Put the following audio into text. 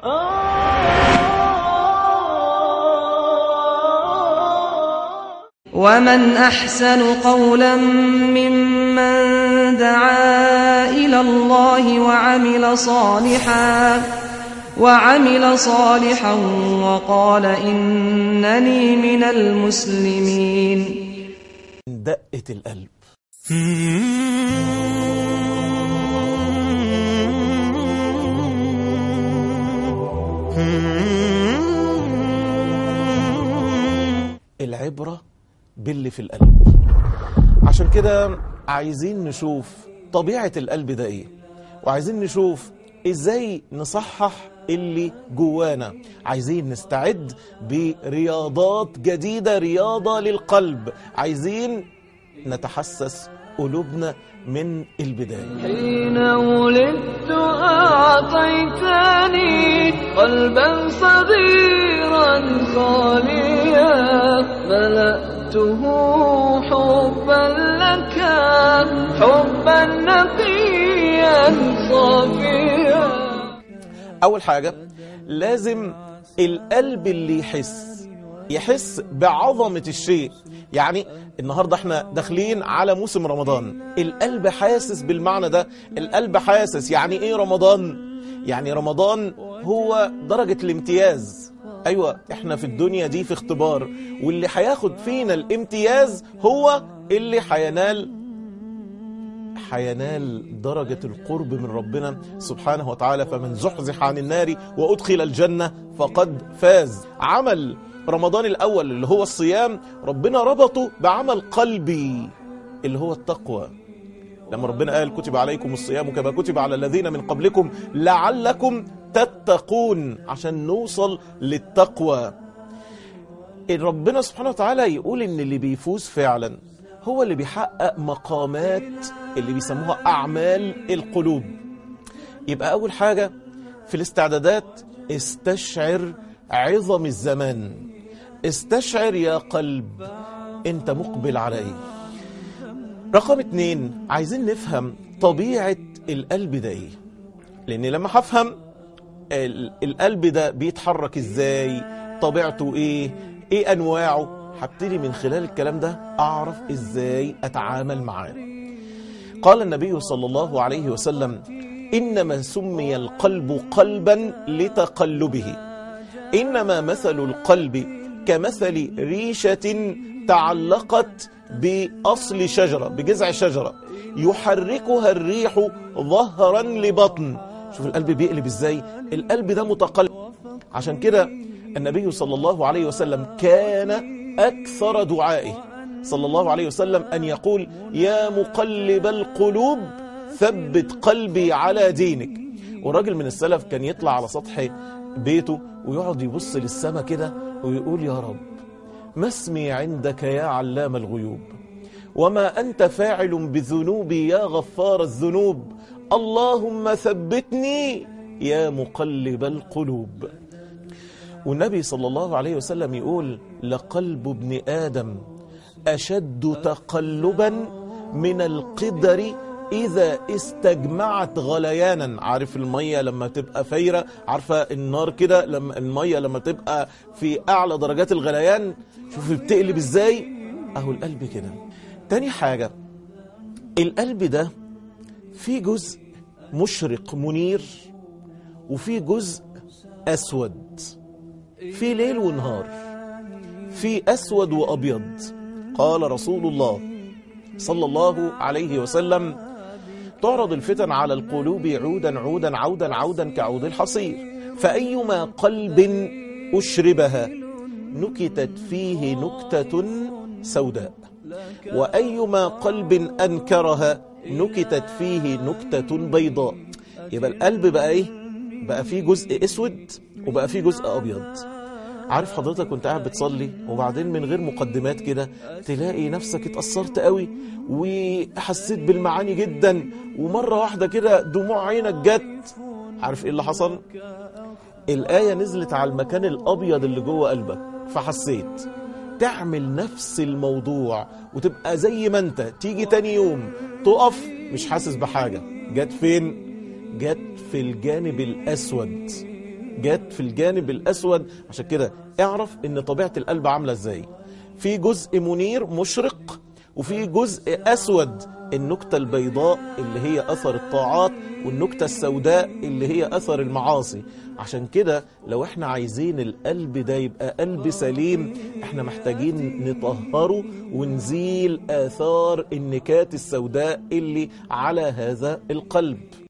ومن أحسن قولا ممن دعا إلى الله وعمل صالحا وعمل صالحا وقال إنني من المسلمين دقة القلب العبرة باللي في القلب عشان كده عايزين نشوف طبيعة القلب ده ايه وعايزين نشوف ازاي نصحح اللي جوانا عايزين نستعد برياضات جديدة رياضة للقلب عايزين نتحسس قلوبنا من البداية حين ولدت أعطيتني قلبا صغيرا خاليا ملأته حبا لك حبا نقيا صافيا أول حاجة لازم القلب اللي يحس يحس بعظمة الشيء يعني النهاردة احنا داخلين على موسم رمضان القلب حاسس بالمعنى ده القلب حاسس يعني ايه رمضان يعني رمضان هو درجة الامتياز ايوه احنا في الدنيا دي في اختبار واللي هياخد فينا الامتياز هو اللي هينال هينال درجة القرب من ربنا سبحانه وتعالى فمن زحزح عن النار وأدخل الجنة فقد فاز عمل رمضان الأول اللي هو الصيام ربنا ربطه بعمل قلبي اللي هو التقوى لما ربنا قال كتب عليكم الصيام كما كتب على الذين من قبلكم لعلكم تتقون عشان نوصل للتقوى ربنا سبحانه وتعالى يقول ان اللي بيفوز فعلا هو اللي بيحقق مقامات اللي بيسموها أعمال القلوب يبقى أول حاجة في الاستعدادات استشعر عظم الزمان استشعر يا قلب انت مقبل على ايه رقم اتنين عايزين نفهم طبيعة القلب ده ايه لان لما هفهم ال- القلب ده بيتحرك ازاي طبيعته ايه ايه انواعه هبتدي من خلال الكلام ده اعرف ازاي اتعامل معاه قال النبي صلى الله عليه وسلم انما سمي القلب قلبا لتقلبه انما مثل القلب كمثل ريشه تعلقت باصل شجره بجذع شجره يحركها الريح ظهرا لبطن شوف القلب بيقلب ازاي القلب ده متقلب عشان كده النبي صلى الله عليه وسلم كان اكثر دعائه صلى الله عليه وسلم ان يقول يا مقلب القلوب ثبت قلبي على دينك وراجل من السلف كان يطلع على سطح بيته ويقعد يبص للسماء كده ويقول يا رب ما اسمي عندك يا علام الغيوب وما أنت فاعل بذنوبي يا غفار الذنوب اللهم ثبتني يا مقلب القلوب والنبي صلى الله عليه وسلم يقول لقلب ابن آدم أشد تقلبا من القدر إذا استجمعت غليانا عارف المية لما تبقى فايرة عارفة النار كده لما المية لما تبقى في أعلى درجات الغليان شوف بتقلب إزاي أهو القلب كده تاني حاجة القلب ده في جزء مشرق منير وفي جزء أسود في ليل ونهار في أسود وأبيض قال رسول الله صلى الله عليه وسلم تعرض الفتن على القلوب عودا عودا عودا عودا كعود الحصير فأيما قلب أشربها نكتت فيه نكتة سوداء وأيما قلب أنكرها نكتت فيه نكتة بيضاء يبقى القلب بقى إيه؟ بقى فيه جزء أسود وبقى فيه جزء أبيض عارف حضرتك كنت قاعد بتصلي وبعدين من غير مقدمات كده تلاقي نفسك اتأثرت قوي وحسيت بالمعاني جدا ومرة واحدة كده دموع عينك جت عارف ايه اللي حصل الآية نزلت على المكان الأبيض اللي جوه قلبك فحسيت تعمل نفس الموضوع وتبقى زي ما انت تيجي تاني يوم تقف مش حاسس بحاجة جت فين جت في الجانب الأسود جات في الجانب الأسود عشان كده اعرف ان طبيعة القلب عاملة ازاي في جزء منير مشرق وفي جزء أسود النكتة البيضاء اللي هي أثر الطاعات والنكتة السوداء اللي هي أثر المعاصي عشان كده لو احنا عايزين القلب ده يبقى قلب سليم احنا محتاجين نطهره ونزيل آثار النكات السوداء اللي على هذا القلب